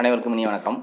அனைவருக்கும் இனி வணக்கம்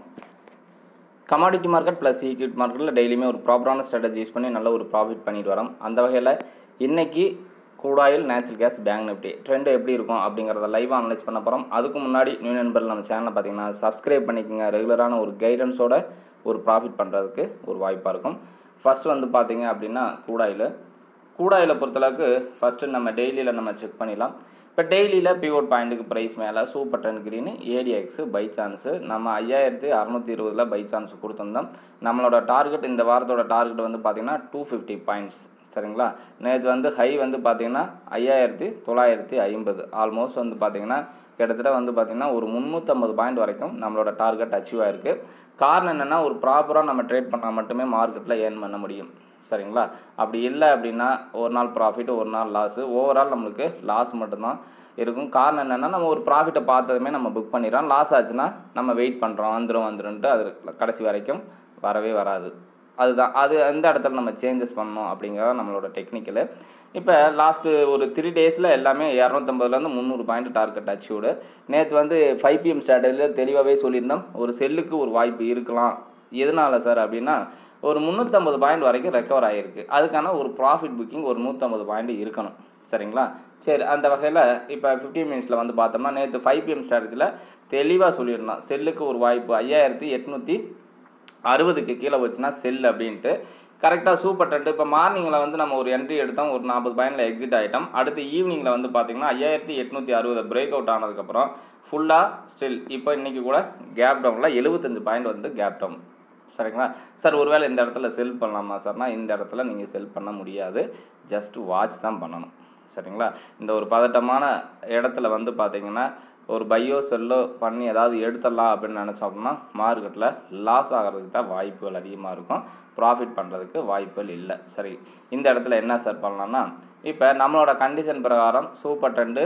கமாடிட்டி மார்க்கெட் ப்ளஸ் ஈக்விட்டி மார்க்கெட்டில் டெய்லியுமே ஒரு ப்ராப்பரான ஸ்ட்ராட்டஜி யூஸ் பண்ணி நல்ல ஒரு ப்ராஃபிட் பண்ணிட்டு வரோம் அந்த வகையில் இன்னைக்கு கூடாயில் natural gas bank Nifty trend எப்படி இருக்கும் அப்படிங்கிறத லைவாக அனலைஸ் பண்ண போகிறோம் அதுக்கு முன்னாடி நியூ நண்பர்கள் நம்ம சேனலை பார்த்தீங்கன்னா சப்ஸ்கிரைப் பண்ணிக்கோங்க ரெகுலரான ஒரு கைடன்ஸோட ஒரு ப்ராஃபிட் பண்ணுறதுக்கு ஒரு வாய்ப்பாக இருக்கும் ஃபஸ்ட்டு வந்து பார்த்தீங்க அப்படின்னா கூடாயில் கூடாயில் பொறுத்தளவுக்கு ஃபஸ்ட்டு நம்ம டெய்லியில் நம்ம செக் பண்ணிடலாம் இப்போ டெய்லியில் பிவோட் பாயிண்ட்டுக்கு ப்ரைஸ் மேலே super ten green ADX buy chance நம்ம ஐயாயிரத்தி அறநூற்றி இருபதில் பை சான்ஸ் கொடுத்துருந்தோம் நம்மளோட டார்கெட் இந்த வாரத்தோட டார்கெட் வந்து பார்த்திங்கன்னா டூ ஃபிஃப்டி பாயிண்ட்ஸ் சரிங்களா நேற்று வந்து ஹை வந்து பார்த்திங்கன்னா ஐயாயிரத்தி தொள்ளாயிரத்தி ஐம்பது ஆல்மோஸ்ட் வந்து பார்த்திங்கன்னா கிட்டத்தட்ட வந்து பார்த்திங்கன்னா ஒரு முந்நூற்றம்பது பாயிண்ட் வரைக்கும் நம்மளோட டார்கெட் அச்சீவ் ஆயிருக்கு காரணம் என்னென்னா ஒரு ப்ராப்பராக நம்ம ட்ரேட் பண்ணால் மட்டுமே மார்க்கெட்டில் ஏர்ன் பண்ண முடியும் சரிங்களா அப்படி இல்லை அப்படின்னா ஒரு நாள் ப்ராஃபிட் ஒரு நாள் லாஸு ஓவரால் நம்மளுக்கு லாஸ் மட்டும்தான் இருக்கும் காரணம் என்னென்னா நம்ம ஒரு ப்ராஃபிட்டை பார்த்ததுமே நம்ம புக் பண்ணிடுறோம் லாஸ் ஆச்சுன்னா நம்ம வெயிட் பண்ணுறோம் வந்துடும் வந்துருன்ட்டு அது கடைசி வரைக்கும் வரவே வராது அதுதான் அது எந்த இடத்துல நம்ம சேஞ்சஸ் பண்ணணும் அப்படிங்கிறத நம்மளோட டெக்னிக்கலு இப்போ லாஸ்ட்டு ஒரு த்ரீ டேஸில் எல்லாமே இரநூத்தம்பதுலேருந்து முந்நூறு பாயிண்ட் டார்கெட் அச்சீவ்டு நேற்று வந்து ஃபைவ் பிஎம் ஸ்ட்ராட்டஜியில் தெளிவாகவே சொல்லியிருந்தோம் ஒரு செல்லுக்கு ஒரு வாய்ப்பு இருக்கலாம் எதனால் சார் அப்படின்னா ஒரு முந்நூற்றம்பது பாயிண்ட் வரைக்கும் ரெக்கவர் ஆகிருக்கு அதுக்கான ஒரு ப்ராஃபிட் புக்கிங் ஒரு நூற்றம்பது பாயிண்ட் இருக்கணும் சரிங்களா சரி அந்த வகையில் இப்போ ஃபிஃப்டீன் மினிட்ஸில் வந்து பார்த்தோம்னா நேற்று ஃபைவ் பிஎம் ஸ்ட்ராட்டஜியில் தெளிவாக சொல்லியிருந்தோம் செல்லுக்கு ஒரு வாய்ப்பு ஐயாயிரத்தி எட்நூற்றி அறுபதுக்கு கீழே வச்சுன்னா செல் அப்படின்ட்டு கரெக்டாக சூப்பர் டென்ட் இப்போ மார்னிங்கில் வந்து நம்ம ஒரு என்ட்ரி எடுத்தோம் ஒரு நாற்பது பாயிண்டில் எக்ஸிட் ஆகிட்டோம் அடுத்து ஈவினிங்கில் வந்து பார்த்திங்கன்னா ஐயாயிரத்தி எட்நூற்றி அறுபது பிரேக் அவுட் ஆனதுக்கப்புறம் ஃபுல்லாக ஸ்டில் இப்போ இன்றைக்கி கூட கேப் டவுனில் எழுபத்தஞ்சு பாயிண்ட் வந்து கேப் டவுன் சரிங்களா சார் ஒருவேளை இந்த இடத்துல செல் பண்ணலாமா சார்னா இந்த இடத்துல நீங்கள் செல் பண்ண முடியாது ஜஸ்ட் வாட்ச் தான் பண்ணணும் சரிங்களா இந்த ஒரு பதட்டமான இடத்துல வந்து பார்த்தீங்கன்னா ஒரு பையோ செல்லோ பண்ணி ஏதாவது எடுத்துடலாம் அப்படின்னு நினச்சோம்னா மார்க்கெட்டில் லாஸ் ஆகிறதுக்கு தான் வாய்ப்புகள் அதிகமாக இருக்கும் ப்ராஃபிட் பண்ணுறதுக்கு வாய்ப்புகள் இல்லை சரி இந்த இடத்துல என்ன சார் பண்ணலாம்னா இப்போ நம்மளோட கண்டிஷன் பிரகாரம் சூப்பர் ட்ரெண்டு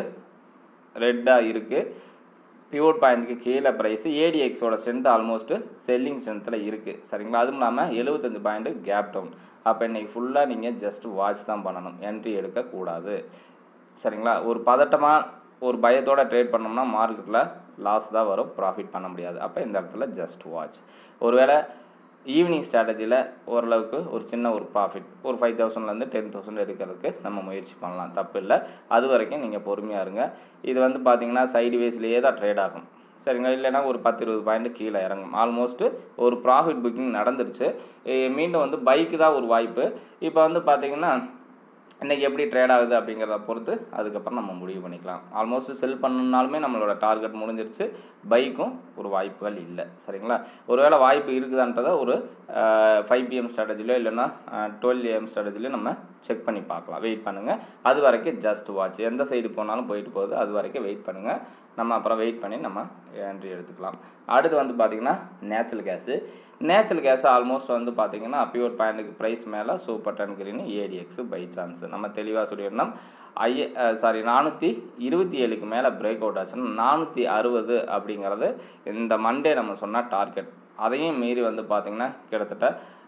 ரெட்டாக இருக்குது பியூர் பாயிண்ட்டுக்கு கீழே ப்ரைஸு ஏடிஎக்ஸோட ஸ்ட்ரென்த் ஆல்மோஸ்ட்டு செல்லிங் ஸ்ட்ரென்த்தில் இருக்குது சரிங்களா அதுவும் இல்லாமல் எழுபத்தஞ்சு பாயிண்ட்டு கேப் டவுன் அப்போ இன்றைக்கி ஃபுல்லாக நீங்கள் ஜஸ்ட் வாட்ச் தான் பண்ணணும் என்ட்ரி எடுக்கக்கூடாது சரிங்களா ஒரு பதட்டமாக ஒரு பயத்தோடு ட்ரேட் பண்ணோம்னா மார்க்கெட்டில் லாஸ் தான் வரும் ப்ராஃபிட் பண்ண முடியாது அப்போ இந்த இடத்துல ஜஸ்ட் வாட்ச் ஒருவேளை ஈவினிங் ஸ்ட்ராட்டஜியில் ஓரளவுக்கு ஒரு சின்ன ஒரு ப்ராஃபிட் ஒரு ஃபைவ் தௌசண்ட்லேருந்து டென் தௌசண்ட் எடுக்கிறதுக்கு நம்ம முயற்சி பண்ணலாம் தப்பு இல்லை அது வரைக்கும் நீங்கள் பொறுமையாக இருங்க இது வந்து பார்த்தீங்கன்னா சைடு வேஸ்லேயே தான் ட்ரேட் ஆகும் சரிங்களா இல்லைனா ஒரு பத்து இருபது பாயிண்ட் கீழே இறங்கும் ஆல்மோஸ்ட்டு ஒரு ப்ராஃபிட் புக்கிங் நடந்துருச்சு மீண்டும் வந்து பைக்கு தான் ஒரு வாய்ப்பு இப்போ வந்து பார்த்திங்கன்னா இன்றைக்கி எப்படி ட்ரேட் ஆகுது அப்படிங்கிறத பொறுத்து அதுக்கப்புறம் நம்ம முடிவு பண்ணிக்கலாம் ஆல்மோஸ்ட் செல் பண்ணணுனாலுமே நம்மளோட டார்கெட் முடிஞ்சிருச்சு பைக்கும் ஒரு வாய்ப்புகள் இல்லை சரிங்களா ஒருவேளை வாய்ப்பு இருக்குதான்றதை ஒரு ஃபைவ் பிஎம் ஸ்ட்ராட்டஜிலோ இல்லைன்னா டுவெல் ஏஎம் ஸ்ட்ராட்டஜிலையோ நம்ம செக் பண்ணி பார்க்கலாம் வெயிட் பண்ணுங்கள் அது வரைக்கும் ஜஸ்ட் வாட்ச் எந்த சைடு போனாலும் போயிட்டு போகுது அது வரைக்கும் வெயிட் பண்ணுங்கள் நம்ம அப்புறம் வெயிட் பண்ணி நம்ம என்ட்ரி எடுத்துக்கலாம் அடுத்து வந்து பார்த்திங்கன்னா natural gas natural gas almost வந்து பார்த்திங்கன்னா பியூர் பாயிண்ட்டுக்கு ப்ரைஸ் மேலே super ten green ADX buy chance நம்ம தெளிவாக சொல்லியிருந்தோம் ஐய சாரி நானூற்றி இருபத்தி ஏழுக்கு மேலே பிரேக் அவுட் ஆச்சுன்னா நானூற்றி அறுபது அப்படிங்கிறது இந்த மண்டே நம்ம சொன்னால் டார்கெட் அதையும் மீறி வந்து பார்த்திங்கன்னா கிட்டத்தட்ட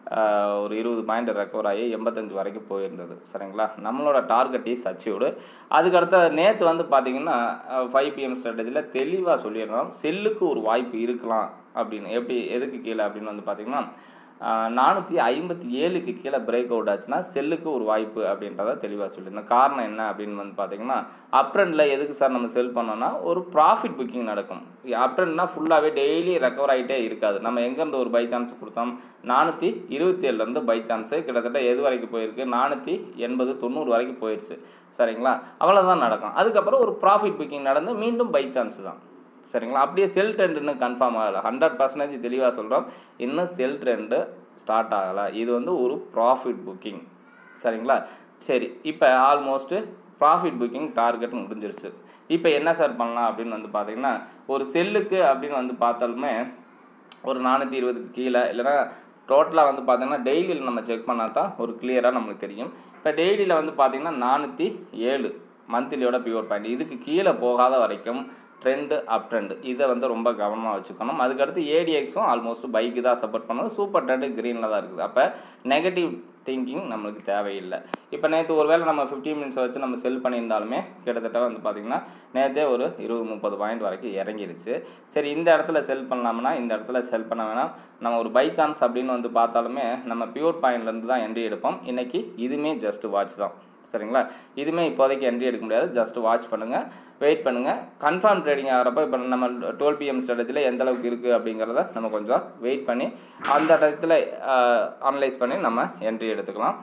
ஒரு இருபது பாயிண்ட் ரெக்கவர் ஆகி எண்பத்தஞ்சு வரைக்கும் போயிருந்தது சரிங்களா நம்மளோட டார்கெட் இஸ் அச்சீவ்டு அதுக்கடுத்த நேற்று வந்து பார்த்திங்கன்னா ஃபைவ் பிஎம் ஸ்ட்ராட்டஜியில் தெளிவாக சொல்லிடுறோம் செல்லுக்கு ஒரு வாய்ப்பு இருக்கலாம் அப்படின்னு எப்படி எதுக்கு கீழே அப்படின்னு வந்து பார்த்திங்கன்னா நானூற்றி ஐம்பத்தி ஏழுக்கு கீழே பிரேக் அவுட் ஆச்சுன்னா செல்லுக்கு ஒரு வாய்ப்பு அப்படின்றத தெளிவாக சொல்லியிருந்தேன் காரணம் என்ன அப்படின்னு வந்து பார்த்தீங்கன்னா அப்ரண்டில் எதுக்கு சார் நம்ம செல் பண்ணோன்னா ஒரு ப்ராஃபிட் புக்கிங் நடக்கும் அப்ரண்ட்னா ஃபுல்லாகவே டெய்லி ரெக்கவர் ஆகிட்டே இருக்காது நம்ம எங்கேருந்து ஒரு பை சான்ஸ் கொடுத்தோம் நானூற்றி இருபத்தி ஏழுலேருந்து பை சான்ஸு கிட்டத்தட்ட எது வரைக்கும் போயிருக்கு நானூற்றி எண்பது தொண்ணூறு வரைக்கும் போயிடுச்சு சரிங்களா அவ்வளோதான் நடக்கும் அதுக்கப்புறம் ஒரு ப்ராஃபிட் புக்கிங் நடந்து மீண்டும் பை சான்ஸ் தான் சரிங்களா அப்படியே செல் ட்ரெண்ட் இன்னும் கன்ஃபார்ம் ஆகலை ஹண்ட்ரட் பர்சன்டேஜ் தெளிவாக சொல்கிறோம் இன்னும் செல் ட்ரெண்டு ஸ்டார்ட் ஆகலை இது வந்து ஒரு ப்ராஃபிட் புக்கிங் சரிங்களா சரி இப்போ ஆல்மோஸ்ட்டு ப்ராஃபிட் புக்கிங் டார்கெட் முடிஞ்சிருச்சு இப்போ என்ன சார் பண்ணலாம் அப்படின்னு வந்து பார்த்தீங்கன்னா ஒரு செல்லுக்கு அப்படின்னு வந்து பார்த்தாலுமே ஒரு நானூற்றி இருபதுக்கு கீழே இல்லைனா டோட்டலாக வந்து பார்த்தீங்கன்னா டெய்லியில் நம்ம செக் பண்ணால் தான் ஒரு கிளியராக நம்மளுக்கு தெரியும் இப்போ டெய்லியில் வந்து பார்த்திங்கன்னா நானூற்றி ஏழு மந்த்லியோட பியூர் பாயிண்ட் இதுக்கு கீழே போகாத வரைக்கும் ட்ரெண்டு அப் ட்ரெண்டு இதை வந்து ரொம்ப கவனமாக வச்சுக்கணும் அதுக்கடுத்து ஏடிஎக்ஸும் ஆல்மோஸ்ட் பைக்கு தான் சப்போர்ட் பண்ணுது சூப்பர் ட்ரெண்டு க்ரீனில் தான் இருக்குது அப்போ நெகட்டிவ் திங்கிங் நம்மளுக்கு தேவையில்லை இப்போ நேற்று ஒரு வேளை நம்ம ஃபிஃப்டீன் மினிட்ஸ் வச்சு நம்ம செல் பண்ணியிருந்தாலுமே கிட்டத்தட்ட வந்து பார்த்திங்கன்னா நேற்றே ஒரு இருபது முப்பது பாயிண்ட் வரைக்கும் இறங்கிடுச்சு சரி இந்த இடத்துல செல் பண்ணலாம்னா இந்த இடத்துல செல் பண்ண வேணாம் நம்ம ஒரு பை சான்ஸ் அப்படின்னு வந்து பார்த்தாலுமே நம்ம பியூர் பாயிண்ட்லேருந்து தான் என்ட்ரி எடுப்போம் இன்றைக்கி இதுவுமே ஜஸ்ட் வாட்ச் தான் சரிங்களா இதுவுமே இப்போதைக்கு என்ட்ரி எடுக்க முடியாது ஜஸ்ட் வாட்ச் பண்ணுங்கள் வெயிட் பண்ணுங்கள் கன்ஃபார்ம் ட்ரேடிங் ஆகிறப்ப இப்போ நம்ம டுவெல் பிஎம் ஸ்ட்ராட்டஜியில் எந்த அளவுக்கு இருக்குது அப்படிங்கிறத நம்ம கொஞ்சம் வெயிட் பண்ணி அந்த இடத்துல அனலைஸ் பண்ணி நம்ம என்ட்ரி எடுத்துக்கலாம்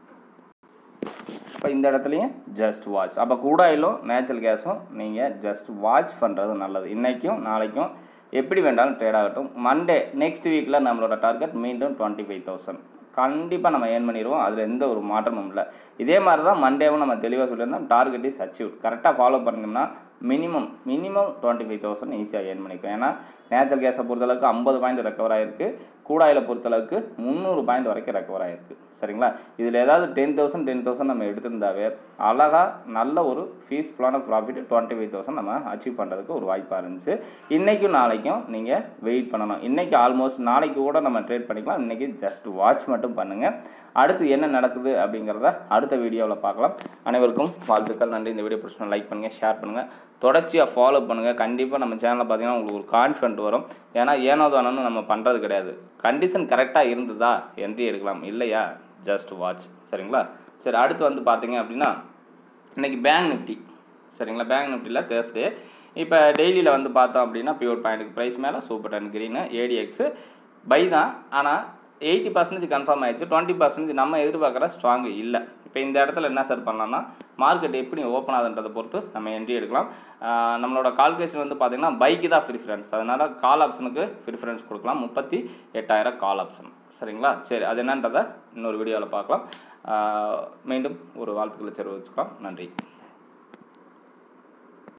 இப்போ இந்த இடத்துலையும் ஜஸ்ட் வாட்ச் அப்போ கூடாயிலும் நேச்சுரல் கேஸும் நீங்கள் ஜஸ்ட் வாட்ச் பண்ணுறது நல்லது இன்றைக்கும் நாளைக்கும் எப்படி வேண்டாலும் ட்ரேட் ஆகட்டும் மண்டே நெக்ஸ்ட் வீக்கில் நம்மளோட டார்கெட் மீண்டும் டுவெண்ட்டி ஃபைவ் தௌசண்ட் கண்டிப்பாக நம்ம ஏர்ன் பண்ணிடுவோம் அதில் எந்த ஒரு மாற்றமும் இல்லை இதே மாதிரி தான் மண்டேவும் நம்ம தெளிவாக சொல்லியிருந்தோம் டார்கெட் இஸ் அச்சீவ் கரெக்டாக ஃபாலோ பண்ணிட்டோம்னா minimum minimum twenty five thousand ஈஸியாக ஏர்ன் பண்ணிக்கும் ஏன்னா நேச்சுரல் கேஸை பொறுத்தளவுக்கு ஐம்பது பாயிண்ட் ரெக்கவர் ஆகிருக்கு கூடாயில் பொறுத்தளவுக்கு முந்நூறு பாயிண்ட் வரைக்கும் ரெக்கவர் ஆகிருக்கு சரிங்களா இதில் ஏதாவது டென் தௌசண்ட் டென் தௌசண்ட் நம்ம எடுத்திருந்தாவே அழகாக நல்ல ஒரு ஃபீஸ்ஃபுல்லான ப்ராஃபிட் டுவெண்ட்டி ஃபைவ் தௌசண்ட் நம்ம அச்சீவ் பண்ணுறதுக்கு ஒரு வாய்ப்பாக இருந்துச்சு இன்றைக்கும் நாளைக்கும் நீங்கள் வெயிட் பண்ணணும் இன்றைக்கி ஆல்மோஸ்ட் நாளைக்கு கூட நம்ம ட்ரேட் பண்ணிக்கலாம் இன்றைக்கி ஜஸ்ட் வாட்ச் மட்டும் பண்ணுங்கள் அடுத்து என்ன நடக்குது அப்படிங்கிறத அடுத்த வீடியோவில் பார்க்கலாம் அனைவருக்கும் வாழ்த்துக்கள் நன்றி இந்த வீடியோ பிடிச்சா லைக் பண்ணுங்கள் ஷேர் பண்ணுங்கள் தொடர்ச்சியாக ஃபாலோ பண்ணுங்கள் கண்டிப்பாக நம்ம சேனலில் பார்த்தீங்கன்னா உங்களுக்கு ஒரு கான்ஃபிடென்ட் வரும் ஏன்னா ஏனோ தானோன்னு நம்ம பண்ணுறது கிடையாது கண்டிஷன் கரெக்டாக இருந்ததா என்ட்ரி எடுக்கலாம் இல்லையா ஜஸ்ட் வாட்ச் சரிங்களா சரி அடுத்து வந்து பார்த்தீங்க அப்படின்னா இன்றைக்கி பேங்க் நிஃப்டி சரிங்களா பேங்க் நிஃப்டியில் தேர்ஸ்டே இப்போ டெய்லியில் வந்து பார்த்தோம் அப்படின்னா பியூர் பாயிண்ட்டுக்கு ப்ரைஸ் மேலே super ten green ADX buy தான் ஆனால் எயிட்டி பர்சன்டேஜ் கன்ஃபார்ம் ஆயிடுச்சு டுவெண்ட்டி பர்சன்டேஜ் நம்ம எதிர்பார்க்குற ஸ்ட்ராங் இல்லை இப்போ இந்த இடத்துல என்ன சார் பண்ணலாம்னா மார்க்கெட் எப்படி ஓப்பன் ஆகுதுன்றதை பொறுத்து நம்ம என்ட்ரி எடுக்கலாம் ஆஹ் நம்மளோட கால்குலேஷன் வந்து பார்த்திங்கன்னா பைக்கு தான் ப்ரிஃபரன்ஸ் அதனால் கால் ஆப்ஷனுக்கு ப்ரிஃபரன்ஸ் கொடுக்கலாம் முப்பத்தி எட்டாயிரம் கால் ஆப்ஷன் சரிங்களா சரி அது என்னன்றதை இன்னொரு வீடியோவில் பார்க்கலாம் ஆஹ் மீண்டும் ஒரு வாழ்த்துக்களை தெரிவிச்சுக்கலாம் நன்றி